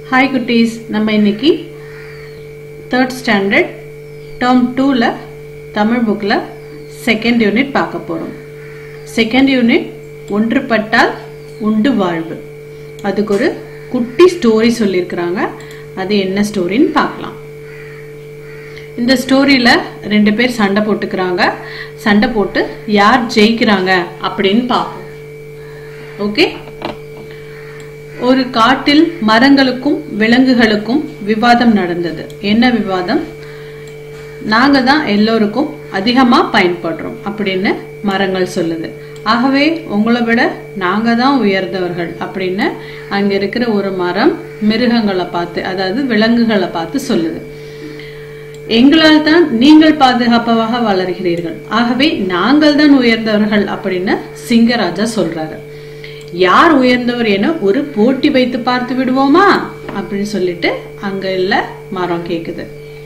hi குட்டீஸ் நம்ம இன்னைக்கு தேர்ட் ஸ்டாண்டர்ட் டேர்ம் டூவில் தமிழ் புக்கில் செகண்ட் யூனிட் பார்க்க போகிறோம் செகண்ட் யூனிட் ஒன்றுபட்டால் உண்டு வாழ்வு அதுக்கு ஒரு குட்டி ஸ்டோரி சொல்லியிருக்கிறாங்க அது என்ன ஸ்டோரின்னு பார்க்கலாம் இந்த ஸ்டோரியில ரெண்டு பேர் சண்டை போட்டுக்கிறாங்க சண்டை போட்டு யார் ஜெயிக்கிறாங்க அப்படின்னு பார்ப்போம் ஓகே ஒரு காட்டில் மரங்களுக்கும் விலங்குகளுக்கும் விவாதம் நடந்தது என்ன விவாதம் நாங்க தான் எல்லோருக்கும் அதிகமா பயன்படுறோம் அப்படின்னு மரங்கள் சொல்லுது ஆகவே உங்களை விட நாங்க தான் உயர்ந்தவர்கள் அப்படின்னு அங்க இருக்கிற ஒரு மரம் மிருகங்களை பார்த்து அதாவது விலங்குகளை பார்த்து சொல்லுது எங்களால் தான் நீங்கள் பாதுகாப்பாக வளர்கிறீர்கள் ஆகவே நாங்கள் தான் உயர்ந்தவர்கள் அப்படின்னு சிங்கராஜா சொல்றாரு யார் உயர்ந்தவர் என ஒரு போட்டி வைத்து பார்த்து விடுவோமா அப்படின்னு சொல்லிட்டு அங்க இல்ல மரம் கேக்குது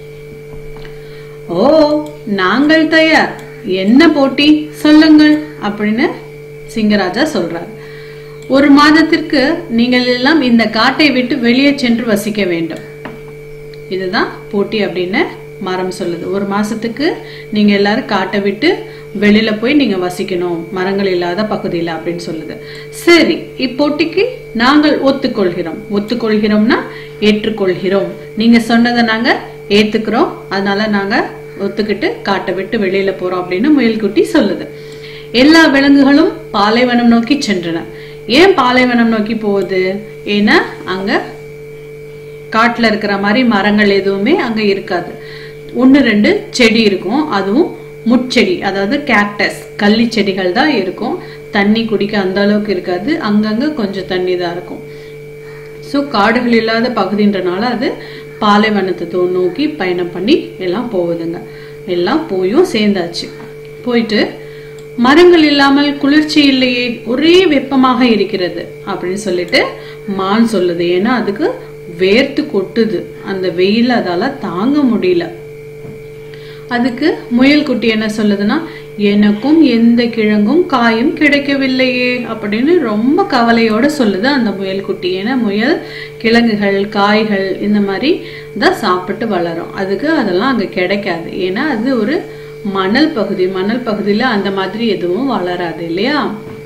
ஓ நாங்கள் தயார் என்ன போட்டி சொல்லுங்கள் அப்படின்னு சிங்கராஜா சொல்றார் ஒரு மாதத்திற்கு நீங்கள் எல்லாம் இந்த காட்டை விட்டு வெளியே சென்று வசிக்க வேண்டும் இதுதான் போட்டி அப்படின்னு மரம் சொல்லுது ஒரு மாசத்துக்கு நீங்க எல்லாரும் காட்டை விட்டு வெளியில போய் நீங்க வசிக்கணும் மரங்கள் இல்லாத பகுதியில அப்படின்னு சொல்லுது சரி இப்போட்டிக்கு நாங்கள் ஒத்துக்கொள்கிறோம் ஒத்துக்கொள்கிறோம்னா ஏற்றுக்கொள்கிறோம் நீங்க சொன்னதை நாங்க ஏத்துக்கிறோம் அதனால நாங்க ஒத்துக்கிட்டு காட்டை விட்டு வெளியில போறோம் அப்படின்னு முயல்குட்டி சொல்லுது எல்லா விலங்குகளும் பாலைவனம் நோக்கி சென்றன ஏன் பாலைவனம் நோக்கி போகுது ஏன்னா அங்க காட்டுல இருக்கிற மாதிரி மரங்கள் எதுவுமே அங்க இருக்காது ஒன்று ரெண்டு செடி இருக்கும் அதுவும் முட்செடி அதாவது கேக்டஸ் கள்ளி செடிகள் தான் இருக்கும் தண்ணி குடிக்க அந்த அளவுக்கு இருக்காது அங்கங்க கொஞ்சம் தண்ணி தான் இருக்கும் ஸோ காடுகள் இல்லாத பகுதின்றனால அது பாலைவனத்தை நோக்கி பயணம் பண்ணி எல்லாம் போகுதுங்க எல்லாம் போயும் சேர்ந்தாச்சு போயிட்டு மரங்கள் இல்லாமல் குளிர்ச்சி இல்லையே ஒரே வெப்பமாக இருக்கிறது அப்படின்னு சொல்லிட்டு மான் சொல்லுது ஏன்னா அதுக்கு வேர்த்து கொட்டுது அந்த வெயில் அதால தாங்க முடியல அதுக்கு முயல் குட்டி என்ன சொல்லுதுன்னா எனக்கும் எந்த கிழங்கும் காயும் கிடைக்கவில்லையே அப்படின்னு ரொம்ப கவலையோட சொல்லுது அந்த முயல் குட்டி ஏன்னா முயல் கிழங்குகள் காய்கள் இந்த மாதிரி தான் சாப்பிட்டு வளரும் அதுக்கு அதெல்லாம் அங்க கிடைக்காது ஏன்னா அது ஒரு மணல் பகுதி மணல் பகுதியில அந்த மாதிரி எதுவும் வளராது இல்லையா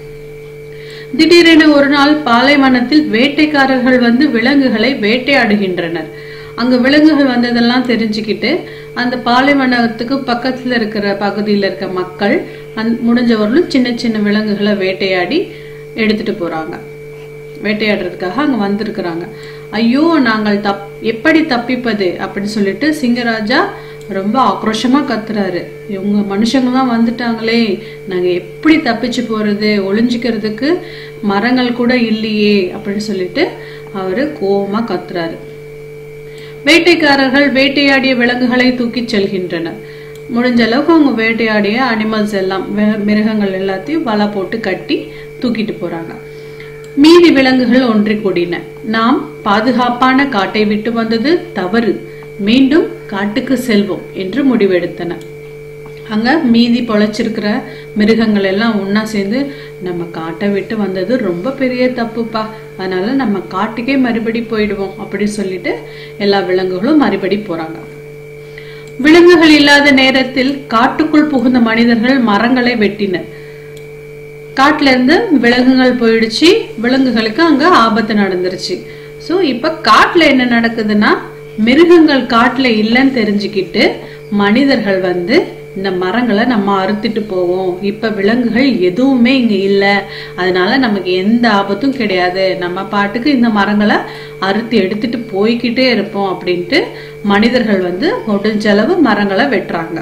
திடீரென ஒரு நாள் பாலைவனத்தில் வேட்டைக்காரர்கள் வந்து விலங்குகளை வேட்டையாடுகின்றனர் அங்க விலங்குகள் வந்ததெல்லாம் தெரிஞ்சுக்கிட்டு அந்த பாலைவனத்துக்கு பக்கத்துல இருக்கிற பகுதியில் இருக்க மக்கள் அந் முடிஞ்சவர்களும் சின்ன சின்ன விலங்குகளை வேட்டையாடி எடுத்துட்டு போறாங்க வேட்டையாடுறதுக்காக அங்க வந்திருக்கிறாங்க ஐயோ நாங்கள் தப் எப்படி தப்பிப்பது அப்படின்னு சொல்லிட்டு சிங்கராஜா ரொம்ப ஆக்ரோஷமா கத்துறாரு இவங்க மனுஷங்க தான் வந்துட்டாங்களே நாங்க எப்படி தப்பிச்சு போறது ஒளிஞ்சுக்கிறதுக்கு மரங்கள் கூட இல்லையே அப்படின்னு சொல்லிட்டு அவரு கோவமா கத்துறாரு வேட்டைக்காரர்கள் வேட்டையாடிய விலங்குகளை தூக்கி செல்கின்றனர் முடிஞ்ச அளவுக்கு அவங்க வேட்டையாடிய அனிமல்ஸ் எல்லாம் மிருகங்கள் எல்லாத்தையும் வலை போட்டு கட்டி தூக்கிட்டு போறாங்க மீதி விலங்குகள் ஒன்றி கூடின நாம் பாதுகாப்பான காட்டை விட்டு வந்தது தவறு மீண்டும் காட்டுக்கு செல்வோம் என்று முடிவெடுத்தன அங்க மீதி பொழைச்சிருக்கிற மிருகங்கள் எல்லாம் ஒன்னா சேர்ந்து நம்ம காட்டை விட்டு வந்தது ரொம்ப பெரிய தப்புப்பா அதனால நம்ம காட்டுக்கே மறுபடி போயிடுவோம் அப்படின்னு சொல்லிட்டு எல்லா விலங்குகளும் மறுபடி போறாங்க விலங்குகள் இல்லாத நேரத்தில் காட்டுக்குள் புகுந்த மனிதர்கள் மரங்களை வெட்டினர் காட்டுல இருந்து விலங்குகள் போயிடுச்சு விலங்குகளுக்கு அங்க ஆபத்து நடந்துருச்சு சோ இப்ப காட்டுல என்ன நடக்குதுன்னா மிருகங்கள் காட்டுல இல்லைன்னு தெரிஞ்சுக்கிட்டு மனிதர்கள் வந்து இந்த மரங்களை நம்ம அறுத்துட்டு போவோம் இப்ப விலங்குகள் எதுவுமே இங்க இல்ல அதனால நமக்கு எந்த ஆபத்தும் கிடையாது நம்ம பாட்டுக்கு இந்த மரங்களை அறுத்து எடுத்துட்டு போய்கிட்டே இருப்போம் அப்படின்ட்டு மனிதர்கள் வந்து முடிஞ்சளவு மரங்களை வெட்டுறாங்க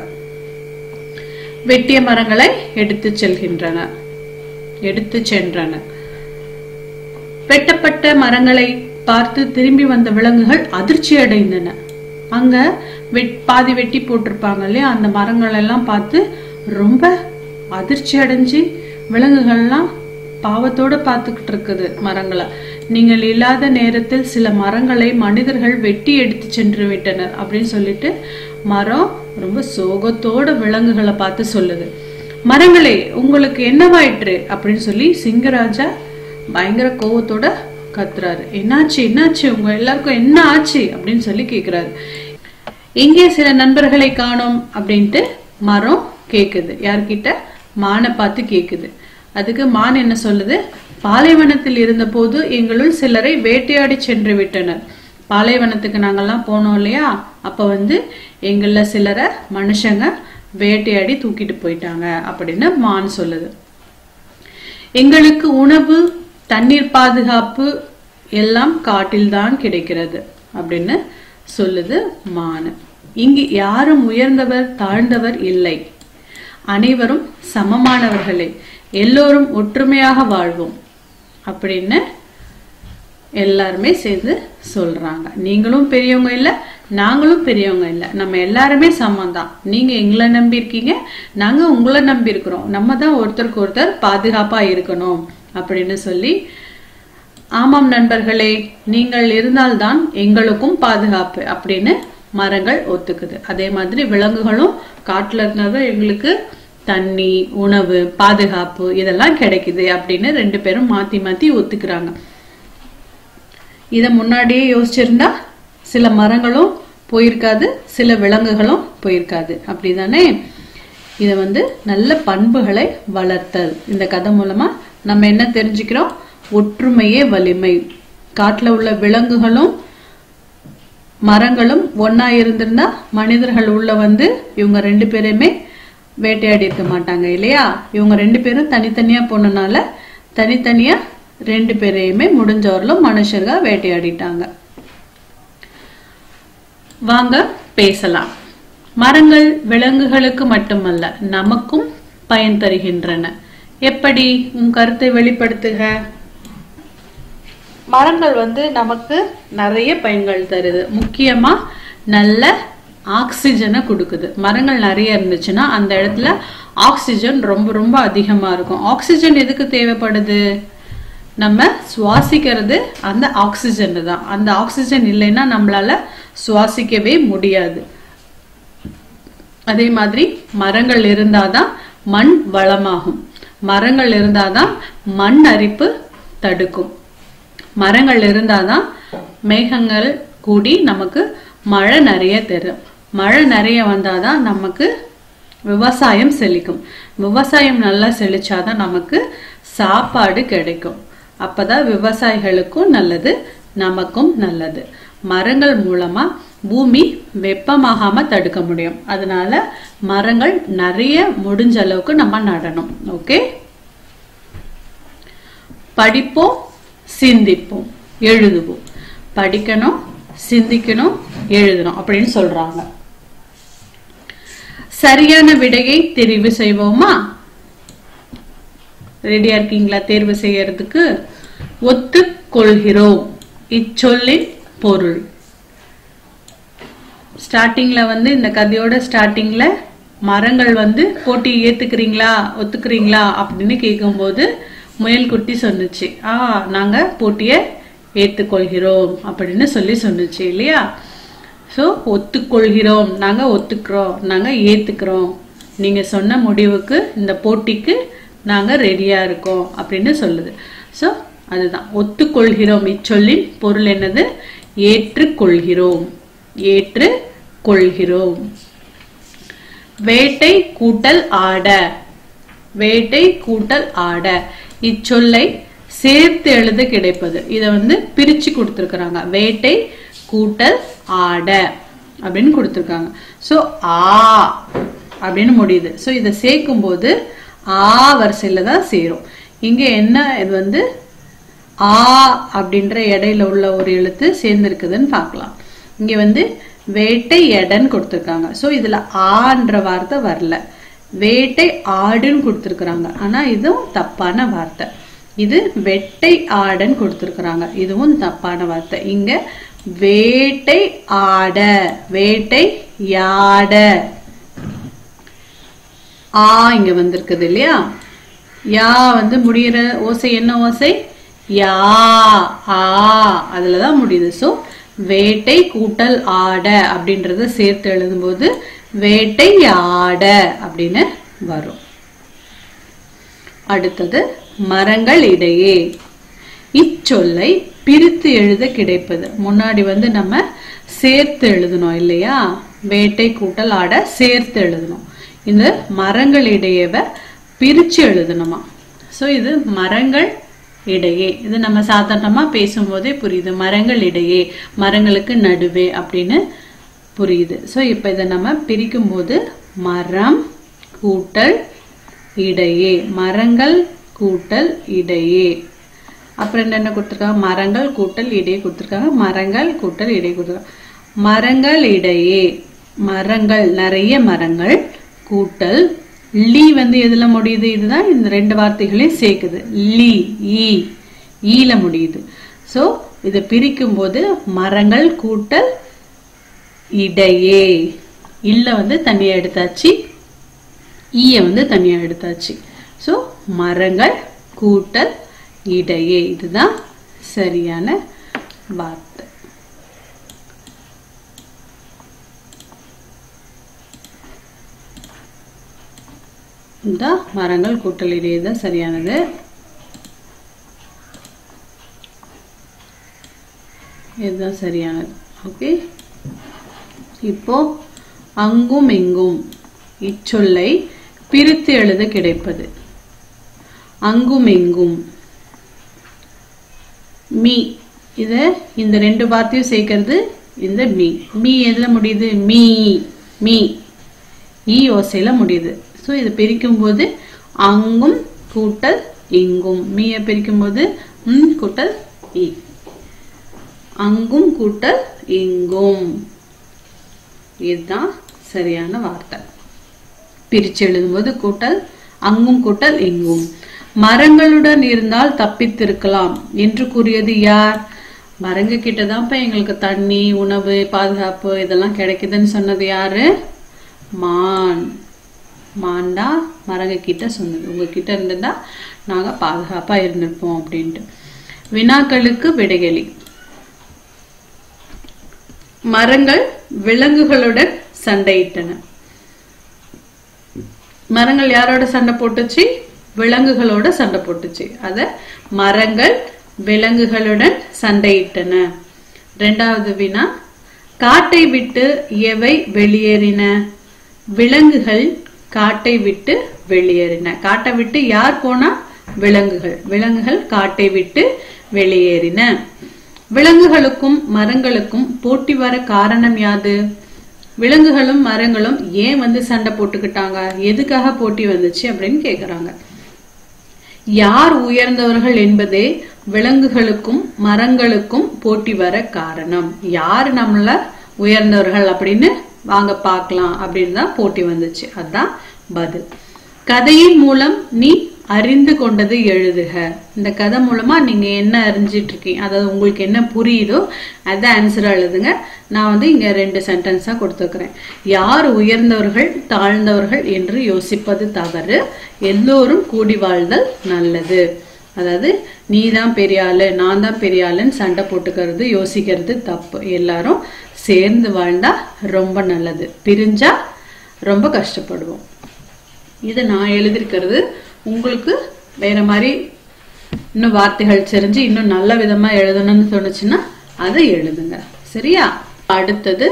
வெட்டிய மரங்களை எடுத்து செல்கின்றன எடுத்து சென்றன வெட்டப்பட்ட மரங்களை பார்த்து திரும்பி வந்த விலங்குகள் அதிர்ச்சி அடைந்தன அங்க பாதி வெட்டி போட்டிருப்பாங்க இல்லையா அந்த மரங்கள் எல்லாம் பார்த்து ரொம்ப அதிர்ச்சி அடைஞ்சு விலங்குகள்லாம் பாவத்தோட பார்த்துக்கிட்டு இருக்குது மரங்களை நீங்கள் இல்லாத நேரத்தில் சில மரங்களை மனிதர்கள் வெட்டி எடுத்து சென்று விட்டனர் அப்படின்னு சொல்லிட்டு மரம் ரொம்ப சோகத்தோட விலங்குகளை பார்த்து சொல்லுது மரங்களே உங்களுக்கு என்னவாயிற்று அப்படின்னு சொல்லி சிங்கராஜா பயங்கர கோவத்தோட கத்துறாரு என்னாச்சு என்னாச்சு உங்க எல்லாருக்கும் என்ன ஆச்சு அப்படின்னு சொல்லி கேக்குறாரு எங்கே சில நண்பர்களை காணோம் அப்படின்ட்டு மரம் கேக்குது யார்கிட்ட மானை பார்த்து கேக்குது அதுக்கு மான் என்ன சொல்லுது பாலைவனத்தில் இருந்தபோது எங்களுள் சிலரை வேட்டையாடி சென்று விட்டனர் பாலைவனத்துக்கு நாங்கெல்லாம் போனோம் இல்லையா அப்ப வந்து எங்கள சிலரை மனுஷங்க வேட்டையாடி தூக்கிட்டு போயிட்டாங்க அப்படின்னு மான் சொல்லுது எங்களுக்கு உணவு தண்ணீர் பாதுகாப்பு எல்லாம் காட்டில்தான் கிடைக்கிறது அப்படின்னு சொல்லுது மானு இங்கு யாரும் உயர்ந்தவர் தாழ்ந்தவர் இல்லை அனைவரும் சமமானவர்களே எல்லோரும் ஒற்றுமையாக வாழ்வோம் அப்படின்னு எல்லாருமே சேர்ந்து சொல்றாங்க நீங்களும் பெரியவங்க இல்ல நாங்களும் பெரியவங்க இல்ல நம்ம எல்லாருமே சமம் தான் நீங்க எங்களை நம்பி இருக்கீங்க நாங்க உங்களை நம்பி இருக்கிறோம் நம்ம தான் ஒருத்தருக்கு ஒருத்தர் பாதுகாப்பா இருக்கணும் அப்படின்னு சொல்லி ஆமாம் நண்பர்களே நீங்கள் இருந்தால்தான் எங்களுக்கும் பாதுகாப்பு அப்படின்னு மரங்கள் ஒத்துக்குது அதே மாதிரி விலங்குகளும் காட்டுல இருந்தது எங்களுக்கு தண்ணி உணவு பாதுகாப்பு இதெல்லாம் கிடைக்குது அப்படின்னு ரெண்டு பேரும் மாத்தி மாத்தி ஒத்துக்கிறாங்க இத முன்னாடியே யோசிச்சிருந்தா சில மரங்களும் போயிருக்காது சில விலங்குகளும் போயிருக்காது அப்படிதானே இத வந்து நல்ல பண்புகளை வளர்த்தல் இந்த கதை மூலமா நம்ம என்ன தெரிஞ்சுக்கிறோம் ஒற்றுமையே வலிமை காட்டுல உள்ள விலங்குகளும் மரங்களும் ஒன்னா இருந்திருந்தா மனிதர்கள் உள்ள வந்து இவங்க ரெண்டு பேருமே வேட்டையாடி இருக்க மாட்டாங்க இல்லையா இவங்க ரெண்டு பேரும் தனித்தனியா போனனால தனித்தனியா ரெண்டு பேரையுமே முடிஞ்சவர்களும் மனுஷங்க வேட்டையாடிட்டாங்க வாங்க பேசலாம் மரங்கள் விலங்குகளுக்கு மட்டுமல்ல நமக்கும் பயன் தருகின்றன எப்படி உன் கருத்தை வெளிப்படுத்துக மரங்கள் வந்து நமக்கு நிறைய பயன்கள் தருது முக்கியமா நல்ல ஆக்சிஜனை கொடுக்குது மரங்கள் நிறைய இருந்துச்சுன்னா அந்த இடத்துல ஆக்சிஜன் ரொம்ப ரொம்ப அதிகமா இருக்கும் ஆக்சிஜன் எதுக்கு தேவைப்படுது நம்ம சுவாசிக்கிறது அந்த ஆக்சிஜன் தான் அந்த ஆக்சிஜன் இல்லைன்னா நம்மளால சுவாசிக்கவே முடியாது அதே மாதிரி மரங்கள் இருந்தாதான் மண் வளமாகும் மரங்கள் இருந்தாதான் மண் அரிப்பு தடுக்கும் மரங்கள் இருந்தாதான் மேகங்கள் கூடி நமக்கு மழை நிறைய தரும் மழை நிறைய வந்தாதான் நமக்கு விவசாயம் செழிக்கும் விவசாயம் நல்லா செழிச்சாதான் நமக்கு சாப்பாடு கிடைக்கும் அப்பதான் விவசாயிகளுக்கும் நல்லது நமக்கும் நல்லது மரங்கள் மூலமா பூமி வெப்பமாகாம தடுக்க முடியும் அதனால மரங்கள் நிறைய முடிஞ்ச அளவுக்கு நம்ம நடணும் ஓகே படிப்போம் சிந்திப்போம் எழுதுவோம் படிக்கணும் சிந்திக்கணும் எழுதணும் அப்படின்னு சொல்றாங்க சரியான விடையை தெரிவு செய்வோமா ரெடியா இருக்கீங்களா தேர்வு செய்யறதுக்கு ஒத்துக்கொள்கிறோம் இச்சொல்லின் பொருள் ஸ்டார்டிங்ல வந்து இந்த கதையோட ஸ்டார்டிங்ல மரங்கள் வந்து போட்டி ஏத்துக்கிறீங்களா ஒத்துக்கிறீங்களா அப்படின்னு கேட்கும்போது முயல் குட்டி சொன்னுச்சு ஆ நாங்க போட்டிய ஏத்துக்கொள்கிறோம் அப்படின்னு சொல்லி சொன்னுச்சு இல்லையா ஸோ ஒத்துக்கொள்கிறோம் நாங்க ஒத்துக்கிறோம் நாங்க ஏத்துக்கிறோம் நீங்க சொன்ன முடிவுக்கு இந்த போட்டிக்கு நாங்க ரெடியா இருக்கோம் அப்படின்னு சொல்லுது ஸோ அதுதான் ஒத்துக்கொள்கிறோம் இச்சொல்லின் பொருள் என்னது ஏற்றுக்கொள்கிறோம் ஏற்று கொள்கிறோம் வேட்டை கூட்டல் ஆட வேட்டை கூட்டல் ஆட இச்சொல்லை சேர்த்து எழுத கிடைப்பது இத வந்து பிரிச்சு கொடுத்திருக்கிறாங்க வேட்டை கூட்டல் ஆட அப்படின்னு கொடுத்திருக்காங்க சோ ஆ அப்படின்னு முடியுது சோ இதை சேர்க்கும் போது ஆ வரிசையில தான் சேரும் இங்க என்ன இது வந்து ஆ அப்படின்ற இடையில உள்ள ஒரு எழுத்து சேர்ந்திருக்குதுன்னு பார்க்கலாம் இங்க வந்து வேட்டை எடன்னு கொடுத்திருக்காங்க சோ இதுல ஆன்ற வார்த்தை வரல வேட்டை ஆடுன்னு கொடுத்திருக்கிறாங்க ஆனா இதுவும் தப்பான வார்த்தை இது வெட்டை ஆடன்னு கொடுத்திருக்கிறாங்க இதுவும் தப்பான வார்த்தை இங்க வேட்டை ஆட வேட்டை யாட ஆ இங்க வந்திருக்குது இல்லையா யா வந்து முடியிற ஓசை என்ன ஓசை யா ஆ அதுலதான் முடியுது சோ வேட்டை கூட்டல் ஆட அப்படின்றத சேர்த்து எழுதும்போது வேட்டை ஆட அப்படின்னு வரும் அடுத்தது மரங்கள் இடையே இச்சொல்லை பிரித்து எழுத கிடைப்பது முன்னாடி வந்து நம்ம சேர்த்து எழுதணும் இல்லையா வேட்டை கூட்டல் ஆட சேர்த்து எழுதணும் இந்த மரங்கள் இடையவ பிரிச்சு எழுதணுமா சோ இது மரங்கள் இடையே இது நம்ம சாதாரணமா பேசும்போதே புரியுது மரங்கள் இடையே மரங்களுக்கு நடுவே அப்படின்னு புரியுது சோ இப்ப இதை நம்ம பிரிக்கும் போது மரம் கூட்டல் இடையே மரங்கள் கூட்டல் இடையே அப்புறம் என்னென்ன கொடுத்துருக்காங்க மரங்கள் கூட்டல் இடையே கொடுத்துருக்காங்க மரங்கள் கூட்டல் இடையே கொடுத்துருக்காங்க மரங்கள் இடையே மரங்கள் நிறைய மரங்கள் கூட்டல் லீ வந்து எதுல முடியுது இதுதான் இந்த ரெண்டு வார்த்தைகளையும் சேர்க்குது லீ ஈ ஈல முடியுது சோ இதை பிரிக்கும் போது மரங்கள் கூட்டல் இடையே இல்ல வந்து தனியா எடுத்தாச்சு ஈய வந்து தனியா எடுத்தாச்சு சோ மரங்கள் கூட்டல் இடையே இதுதான் சரியான வார்த்தை இந்த மரங்கள் கூட்டல் இடையே தான் சரியானது இதுதான் சரியானது ஓகே இப்போ அங்கும் இங்கும் இச்சொல்லை பிரித்து எழுத கிடைப்பது அங்கும் இங்கும் மீ இத இந்த ரெண்டு வார்த்தையும் சேர்க்கறது இந்த மீ மீ எதுல முடியுது மீ மீ ஈ ஓசையில முடியுது ஸோ இது பிரிக்கும் போது அங்கும் கூட்டல் இங்கும் மீய பிரிக்கும் போது ம் கூட்டல் இ அங்கும் கூட்டல் இங்கும் இதுதான் சரியான வார்த்தை பிரிச்சு எழுதும்போது கூட்டல் அங்கும் கூட்டல் இங்கும் மரங்களுடன் இருந்தால் தப்பித்திருக்கலாம் என்று கூறியது யார் மரங்க கிட்டதான்ப்ப எங்களுக்கு தண்ணி உணவு பாதுகாப்பு இதெல்லாம் கிடைக்குதுன்னு சொன்னது யாரு மான் மான்டா மரங்க கிட்ட சொன்னது உங்ககிட்ட இருந்திருந்தா நாங்க பாதுகாப்பா இருந்திருப்போம் அப்படின்ட்டு வினாக்களுக்கு விடைகளி மரங்கள் விலங்குகளுடன் சண்டையிட்டன மரங்கள் யாரோட சண்டை போட்டுச்சு விலங்குகளோட சண்டை போட்டுச்சு அத மரங்கள் விலங்குகளுடன் சண்டையிட்டன ரெண்டாவது வினா காட்டை விட்டு எவை வெளியேறின விலங்குகள் காட்டை விட்டு வெளியேறின காட்டை விட்டு யார் போனா விலங்குகள் விலங்குகள் காட்டை விட்டு வெளியேறின விலங்குகளுக்கும் மரங்களுக்கும் போட்டி வர காரணம் யாது விலங்குகளும் மரங்களும் ஏன் வந்து சண்டை போட்டுக்கிட்டாங்க எதுக்காக போட்டி வந்துச்சு அப்படின்னு கேக்குறாங்க யார் உயர்ந்தவர்கள் என்பதே விலங்குகளுக்கும் மரங்களுக்கும் போட்டி வர காரணம் யார் நம்மள உயர்ந்தவர்கள் அப்படின்னு வாங்க பார்க்கலாம் அப்படின்னு தான் போட்டி வந்துச்சு அதான் பதில் கதையின் மூலம் நீ அறிந்து கொண்டது எழுதுக இந்த கதை மூலமா நீங்க என்ன அறிஞ்சிட்டு இருக்கீங்க அதாவது உங்களுக்கு என்ன புரியுதோ அதை ஆன்சரா எழுதுங்க நான் வந்து இங்க ரெண்டு சென்டென்ஸா கொடுத்துருக்கிறேன் யார் உயர்ந்தவர்கள் தாழ்ந்தவர்கள் என்று யோசிப்பது தவறு எல்லோரும் கூடி வாழ்தல் நல்லது அதாவது நீ தான் பெரிய ஆளு நான் தான் பெரிய ஆளுன்னு சண்டை போட்டுக்கிறது யோசிக்கிறது தப்பு எல்லாரும் சேர்ந்து வாழ்ந்தா ரொம்ப நல்லது பிரிஞ்சா ரொம்ப கஷ்டப்படுவோம் இதை நான் எழுதியிருக்கிறது உங்களுக்கு வேற மாதிரி இன்னும் வார்த்தைகள் தெரிஞ்சு இன்னும் நல்ல விதமா எழுதணும்னு தோணுச்சுன்னா அதை எழுதுங்க சரியா அடுத்தது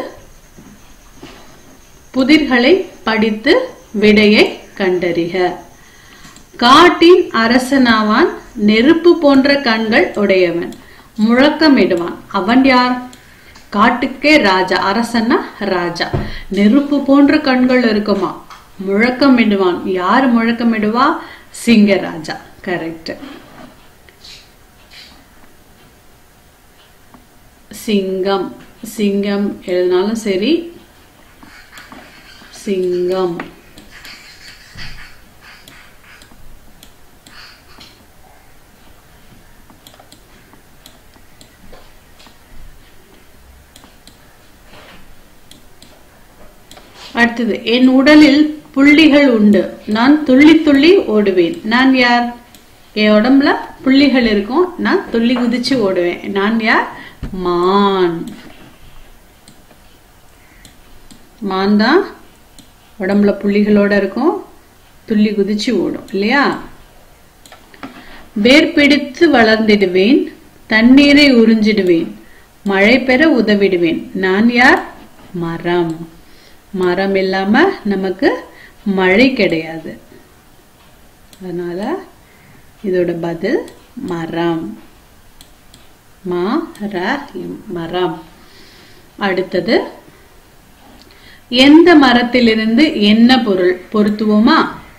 புதிர்களை படித்து விடையை கண்டறிக காட்டின் அரசனாவான் நெருப்பு போன்ற கண்கள் உடையவன் முழக்கமிடுவான் அவன் யார் காட்டுக்கே ராஜா அரசன்னா ராஜா நெருப்பு போன்ற கண்கள் இருக்குமா முழக்கமிடுவான் யார் முழக்கமிடுவா சிங்கராஜா கரெக்ட் சிங்கம் சிங்கம் எழுதினாலும் சரி சிங்கம் அடுத்தது என் உடலில் புள்ளிகள் உண்டு நான் துள்ளி துள்ளி ஓடுவேன் நான் யார் என் உடம்புல புள்ளிகள் இருக்கும் நான் துள்ளி குதிச்சு ஓடுவேன் நான் யார் மான் மான் தான் உடம்புல புள்ளிகளோட இருக்கும் துள்ளி குதிச்சு ஓடும் இல்லையா வேர் பிடித்து வளர்ந்திடுவேன் தண்ணீரை உறிஞ்சிடுவேன் மழை பெற உதவிடுவேன் நான் யார் மரம் மரம் இல்லாம நமக்கு மழை கிடையாது அதனால இதோட பதில் மரம் மா ர இம், மரம் அடுத்தது எந்த மரத்திலிருந்து என்ன பொருள் பொருத்துவோமா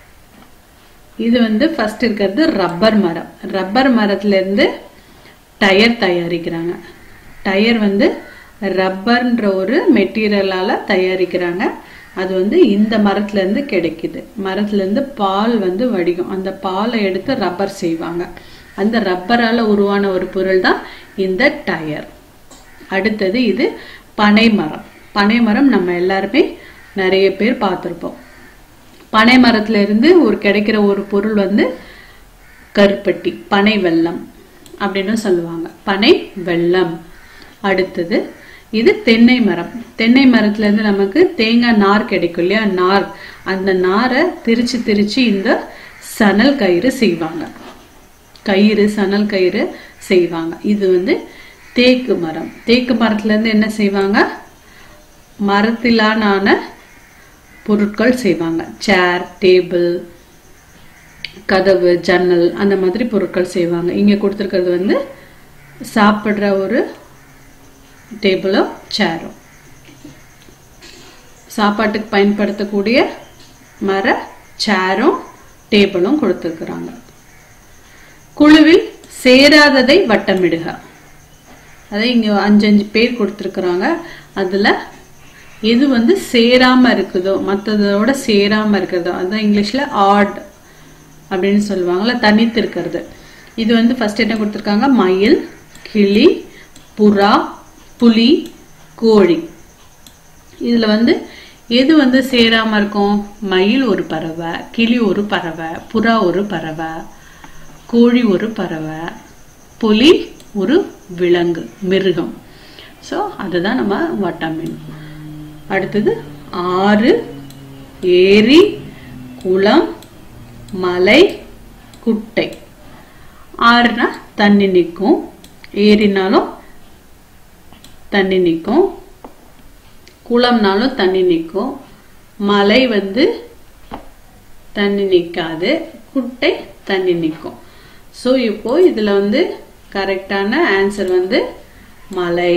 இது வந்து ஃபர்ஸ்ட் இருக்கிறது ரப்பர் மரம் ரப்பர் மரத்துல இருந்து டயர் தயாரிக்கிறாங்க டயர் வந்து ரப்பர்ன்ற ஒரு மெட்டீரியலால தயாரிக்கிறாங்க அது வந்து இந்த மரத்துல இருந்து கிடைக்குது மரத்துல இருந்து பால் வந்து வடிகும் அந்த பாலை எடுத்து ரப்பர் செய்வாங்க அந்த ரப்பரால உருவான ஒரு பொருள் தான் இந்த டயர் அடுத்தது இது பனை மரம் பனை மரம் நம்ம எல்லாருமே நிறைய பேர் பார்த்துருப்போம் பனை மரத்துல இருந்து ஒரு கிடைக்கிற ஒரு பொருள் வந்து கருப்பட்டி பனை வெல்லம் அப்படின்னு சொல்லுவாங்க பனை வெல்லம் அடுத்தது இது தென்னை மரம் தென்னை மரத்துல இருந்து நமக்கு தேங்காய் நார் கிடைக்கும் இல்லையா நார் அந்த நாரை திரிச்சு திரிச்சு இந்த சணல் கயிறு செய்வாங்க கயிறு சணல் கயிறு செய்வாங்க இது வந்து தேக்கு மரம் தேக்கு மரத்துல இருந்து என்ன செய்வாங்க மரத்திலான பொருட்கள் செய்வாங்க சேர் டேபிள் கதவு ஜன்னல் அந்த மாதிரி பொருட்கள் செய்வாங்க இங்க கொடுத்துருக்கிறது வந்து சாப்பிடுற ஒரு டேபிளும் சேரும் சாப்பாட்டுக்கு பயன்படுத்தக்கூடிய மர சேரும் டேபிளும் கொடுத்துருக்குறாங்க குழுவில் சேராததை வட்டமிடுக அதை இங்க அஞ்சு அஞ்சு பேர் கொடுத்துருக்குறாங்க அதுல எது வந்து சேராம இருக்குதோ மற்றதோட சேராம இருக்கிறதோ அதான் இங்கிலீஷ்ல ஆட் அப்படின்னு சொல்லுவாங்கல்ல தனித்து இருக்கிறது இது வந்து ஃபர்ஸ்ட் என்ன கொடுத்துருக்காங்க மயில் கிளி புறா புலி கோழி இதுல வந்து எது வந்து சேராம இருக்கும் மயில் ஒரு பறவை கிளி ஒரு பறவை புறா ஒரு பறவை கோழி ஒரு பறவை புலி ஒரு விலங்கு மிருகம் ஸோ அதுதான் நம்ம வட்டமின் அடுத்தது ஆறு ஏரி குளம் மலை குட்டை ஆறுனா தண்ணி நிற்கும் ஏரினாலும் தண்ணி நிற்கும் குளம்னாலும் தண்ணி நிற்கும் மலை வந்து தண்ணி நிற்காது குட்டை தண்ணி நிற்கும் ஸோ இப்போ இதில் வந்து கரெக்டான ஆன்சர் வந்து மலை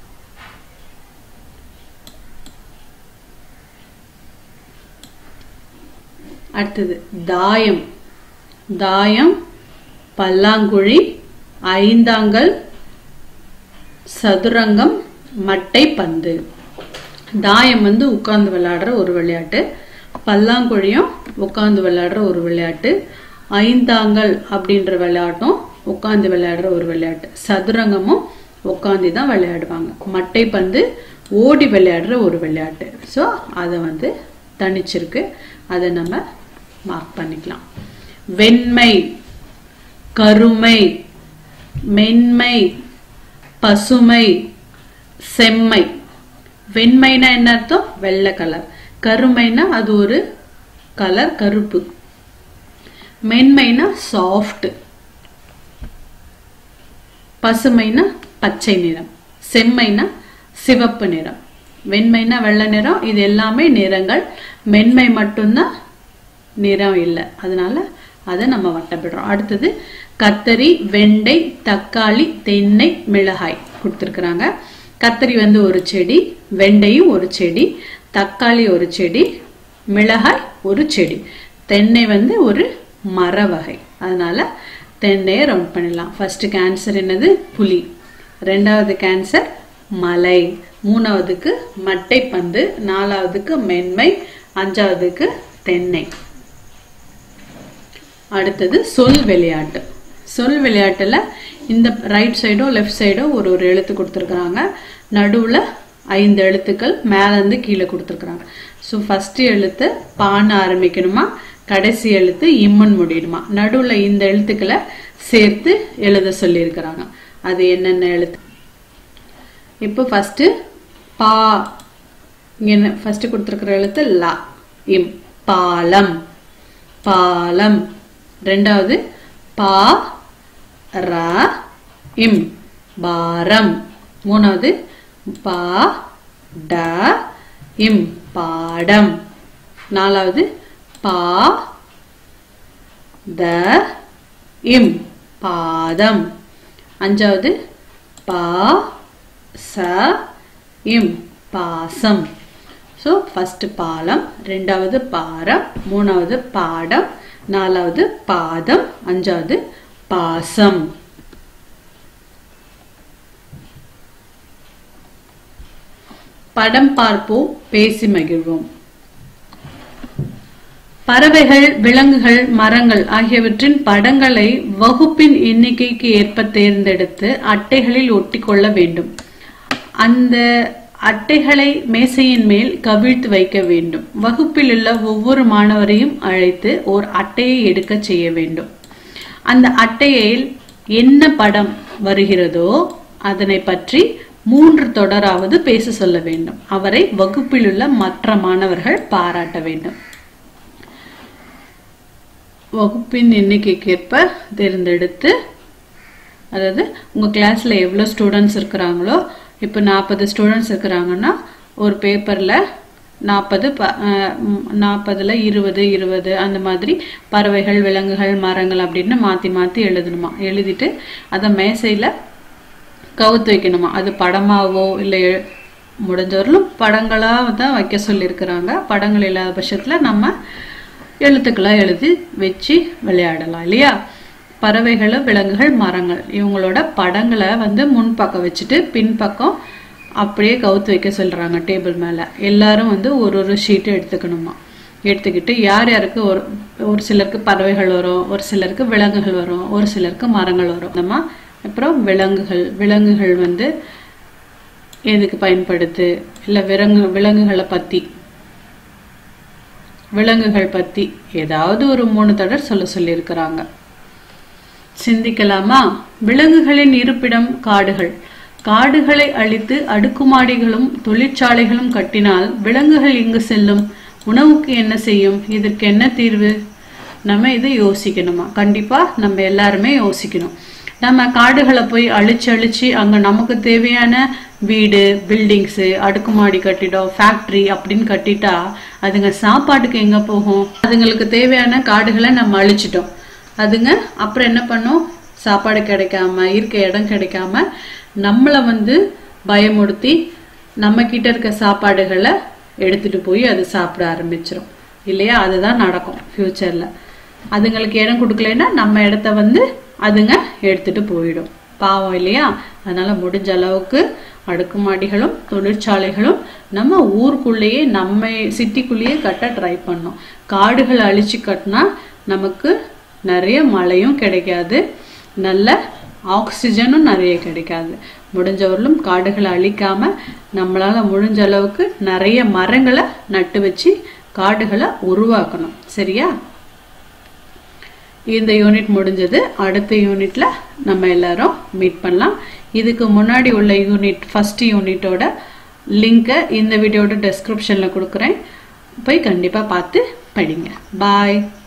அடுத்தது தாயம் தாயம் பல்லாங்குழி ஐந்தாங்கல் சதுரங்கம் மட்டை பந்து தாயம் வந்து உட்கார்ந்து விளையாடுற ஒரு விளையாட்டு பல்லாங்குழியும் உட்கார்ந்து விளையாடுற ஒரு விளையாட்டு ஐந்தாங்கல் அப்படின்ற விளையாட்டும் உட்கார்ந்து விளையாடுற ஒரு விளையாட்டு சதுரங்கமும் உட்காந்து தான் விளையாடுவாங்க மட்டை பந்து ஓடி விளையாடுற ஒரு விளையாட்டு ஸோ அதை வந்து தனிச்சிருக்கு அதை நம்ம மார்க் பண்ணிக்கலாம் வெண்மை கருமை மென்மை பசுமை செம்மை வெண்மைனா என்ன அர்த்தம் வெள்ளை கலர் கருமைனா அது ஒரு கலர் கருப்பு மென்மைனா சாஃப்ட் பசுமைனா பச்சை நிறம் செம்மைனா சிவப்பு நிறம் வெண்மைனா வெள்ளை நிறம் இது எல்லாமே நிறங்கள் மென்மை மட்டும்தான் நிறம் இல்லை அதனால அதை நம்ம வட்டப்படுறோம் அடுத்தது கத்தரி வெண்டை தக்காளி தென்னை மிளகாய் கொடுத்துருக்குறாங்க கத்தரி வந்து ஒரு செடி வெண்டையும் ஒரு செடி தக்காளி ஒரு செடி மிளகாய் ஒரு செடி தென்னை வந்து ஒரு மர வகை அதனால தென்னையை ரவுண்ட் பண்ணிடலாம் ஃபர்ஸ்ட் கேன்சர் என்னது புலி ரெண்டாவது கேன்சர் மலை மூணாவதுக்கு மட்டை பந்து நாலாவதுக்கு மென்மை அஞ்சாவதுக்கு தென்னை அடுத்தது சொல் விளையாட்டு சொல் விளையாட்டுல இந்த ரைட் சைடோ லெஃப்ட் சைடோ ஒரு ஒரு எழுத்து கொடுத்துருக்குறாங்க நடுவில் ஐந்து எழுத்துக்கள் மேலேருந்து கீழே கொடுத்துருக்குறாங்க ஸோ ஃபர்ஸ்ட் எழுத்து பான்னு ஆரம்பிக்கணுமா கடைசி எழுத்து இம்மன் முடியணுமா நடுவில் இந்த எழுத்துக்களை சேர்த்து எழுத சொல்லியிருக்கிறாங்க அது என்னென்ன எழுத்து இப்போ ஃபர்ஸ்ட் பா இங்கே ஃபர்ஸ்ட் கொடுத்துருக்குற எழுத்து லா இம் பாலம் பாலம் ரெண்டாவது பா ர இம் பாரம் மூணாவது பா ட இம் பாடம் நாலாவது பா த இம் பாதம் அஞ்சாவது பா ச இம் பாசம் ஸோ ஃபர்ஸ்ட் பாலம் ரெண்டாவது பாரம் மூணாவது பாடம் நாலாவது பாதம் அஞ்சாவது பாசம் படம் பார்ப்போம் பேசி மகிழ்வோம் பறவைகள் விலங்குகள் மரங்கள் ஆகியவற்றின் படங்களை வகுப்பின் எண்ணிக்கைக்கு ஏற்ப தேர்ந்தெடுத்து அட்டைகளில் ஒட்டிக்கொள்ள வேண்டும் அந்த அட்டைகளை மேசையின் மேல் கவிழ்த்து வைக்க வேண்டும் வகுப்பில் உள்ள ஒவ்வொரு மாணவரையும் அழைத்து ஓர் அட்டையை எடுக்க செய்ய வேண்டும் அந்த அட்டையில் என்ன படம் வருகிறதோ அதனை பற்றி மூன்று தொடராவது பேச சொல்ல வேண்டும் அவரை வகுப்பில் உள்ள மற்ற மாணவர்கள் பாராட்ட வேண்டும் வகுப்பின் எண்ணிக்கைக்கேற்ப தேர்ந்தெடுத்து அதாவது உங்கள் கிளாஸில் எவ்வளோ ஸ்டூடெண்ட்ஸ் இருக்கிறாங்களோ இப்போ நாற்பது ஸ்டூடெண்ட்ஸ் இருக்கிறாங்கன்னா ஒரு பேப்பரில் நாற்பது ப நாற்பதில் இருபது இருபது அந்த மாதிரி பறவைகள் விலங்குகள் மரங்கள் அப்படின்னு மாற்றி மாற்றி எழுதணுமா எழுதிட்டு அதை மேசையில் கவுத்து வைக்கணுமா அது படமாவோ இல்லை முடிஞ்சவர்களும் படங்களாக தான் வைக்க சொல்லியிருக்கிறாங்க படங்கள் இல்லாத பட்சத்தில் நம்ம எழுத்துக்களாக எழுதி வச்சு விளையாடலாம் இல்லையா பறவைகள் விலங்குகள் மரங்கள் இவங்களோட படங்களை வந்து முன்பக்கம் வச்சுட்டு பின்பக்கம் அப்படியே கவுத்து வைக்க சொல்றாங்க டேபிள் மேல எல்லாரும் வந்து ஒரு ஒரு ஷீட்டு எடுத்துக்கணுமா எடுத்துக்கிட்டு யார் யாருக்கு ஒரு ஒரு சிலருக்கு பறவைகள் வரும் ஒரு சிலருக்கு விலங்குகள் வரும் ஒரு சிலருக்கு மரங்கள் வரும் நம்ம அப்புறம் விலங்குகள் விலங்குகள் வந்து எதுக்கு பயன்படுத்து இல்லை விலங்கு விலங்குகளை பத்தி விலங்குகள் பத்தி ஏதாவது ஒரு மூணு தொடர் சொல்ல சொல்லியிருக்கிறாங்க சிந்திக்கலாமா விலங்குகளின் இருப்பிடம் காடுகள் காடுகளை அழித்து அடுக்குமாடிகளும் தொழிற்சாலைகளும் கட்டினால் விலங்குகள் இங்கு செல்லும் உணவுக்கு என்ன செய்யும் இதற்கு என்ன தீர்வு நம்ம இதை யோசிக்கணுமா கண்டிப்பா நம்ம எல்லாருமே யோசிக்கணும் நம்ம காடுகளை போய் அழிச்சு அழிச்சு அங்க நமக்கு தேவையான வீடு பில்டிங்ஸு அடுக்குமாடி கட்டிடம் ஃபேக்டரி அப்படின்னு கட்டிட்டா அதுங்க சாப்பாட்டுக்கு எங்க போகும் அதுங்களுக்கு தேவையான காடுகளை நம்ம அழிச்சிட்டோம் அதுங்க அப்புறம் என்ன பண்ணும் சாப்பாடு கிடைக்காம இருக்க இடம் கிடைக்காம நம்மளை வந்து பயமுறுத்தி நம்ம கிட்ட இருக்க சாப்பாடுகளை எடுத்துட்டு போய் அது சாப்பிட ஆரம்பிச்சிரும் இல்லையா அதுதான் நடக்கும் ஃபியூச்சர்ல அதுங்களுக்கு இடம் கொடுக்கலன்னா நம்ம இடத்த வந்து அதுங்க எடுத்துட்டு போயிடும் பாவம் இல்லையா அதனால முடிஞ்ச அளவுக்கு அடுக்குமாடிகளும் தொழிற்சாலைகளும் நம்ம ஊருக்குள்ளேயே நம்ம சிட்டிக்குள்ளேயே கட்ட ட்ரை பண்ணோம் காடுகளை அழிச்சு கட்டினா நமக்கு நிறைய மழையும் கிடைக்காது நல்ல ஆக்சிஜனும் நிறைய கிடைக்காது முடிஞ்சவர்களும் காடுகளை அழிக்காம நம்மளால முடிஞ்ச அளவுக்கு நிறைய மரங்களை நட்டு வச்சு காடுகளை உருவாக்கணும் சரியா இந்த யூனிட் முடிஞ்சது அடுத்த யூனிட்ல நம்ம எல்லாரும் மீட் பண்ணலாம் இதுக்கு முன்னாடி உள்ள யூனிட் ஃபர்ஸ்ட் யூனிட்டோட லிங்கை இந்த வீடியோட டெஸ்கிரிப்ஷன்ல கொடுக்குறேன் போய் கண்டிப்பா பார்த்து படிங்க பாய்